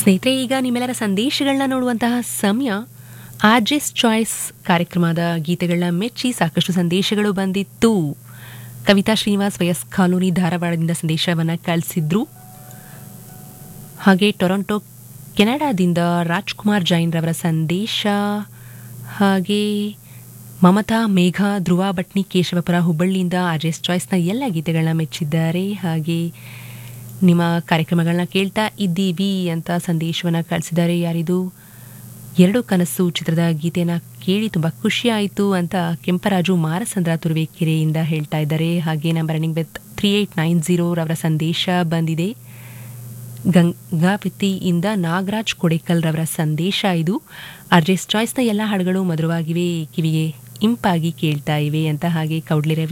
ಸ್ನೇಹಿತರೆ ಈಗ ನಿಮ್ಮೆಲ್ಲರ ಸಂದೇಶಗಳನ್ನ ನೋಡುವಂತಹ ಸಮಯ ಆರ್ಜೆಸ್ ಚಾಯ್ಸ್ ಕಾರ್ಯಕ್ರಮದ ಗೀತೆಗಳನ್ನ ಮೆಚ್ಚಿ ಸಾಕಷ್ಟು ಸಂದೇಶಗಳು ಬಂದಿತ್ತು ಕವಿತಾ ಶ್ರೀನಿವಾಸ್ ವಯಸ್ ಕಾಲೋನಿ ಧಾರವಾಡದಿಂದ ಸಂದೇಶವನ್ನು ಕಳಿಸಿದ್ರು ಹಾಗೆ ಟೊರೊಂಟೊ ಕೆನಡಾದಿಂದ ರಾಜ್ಕುಮಾರ್ ಜೈನ್ ರವರ ಸಂದೇಶ ಹಾಗೆ ಮಮತಾ ಮೇಘ ಧ್ರುವ ಭಟ್ನಿ ಕೇಶವಪುರ ಹುಬ್ಬಳ್ಳಿಯಿಂದ ಆರ್ಜೆಸ್ ಚಾಯ್ಸ್ನ ಎಲ್ಲ ಗೀತೆಗಳನ್ನ ಮೆಚ್ಚಿದ್ದಾರೆ ಹಾಗೆ ನಿಮ್ಮ ಕಾರ್ಯಕ್ರಮಗಳನ್ನ ಕೇಳ್ತಾ ಇದ್ದೀವಿ ಅಂತ ಸಂದೇಶವನ್ನು ಕಳಿಸಿದ್ದಾರೆ ಯಾರಿದು ಎರಡು ಕನಸು ಚಿತ್ರದ ಗೀತೆನ ಕೇಳಿ ತುಂಬ ಖುಷಿ ಆಯಿತು ಅಂತ ಕೆಂಪರಾಜು ಮಾರಸಂದ್ರ ತುರುವೇಕೆರೆಯಿಂದ ಹೇಳ್ತಾ ಇದ್ದಾರೆ ಹಾಗೆ number running with three eight nine zero ರವರ ಸಂದೇಶ ಬಂದಿದೆ ಗಂಗಾವತಿಯಿಂದ ನಾಗರಾಜ್ ಕೊಡೇಕಲ್ ರವರ ಸಂದೇಶ ಇದು ಆರ್ಜೆಸ್ ಚಾಯ್ಸ್ನ ಎಲ್ಲ ಹಾಡುಗಳು ಮಧುರವಾಗಿವೆ ಕಿವಿಗೆ ಇಂಪಾಗಿ ಕೇಳ್ತಾ ಇವೆ ಅಂತ ಹಾಗೆ ಕೌಡ್ಲಿ ರವಿ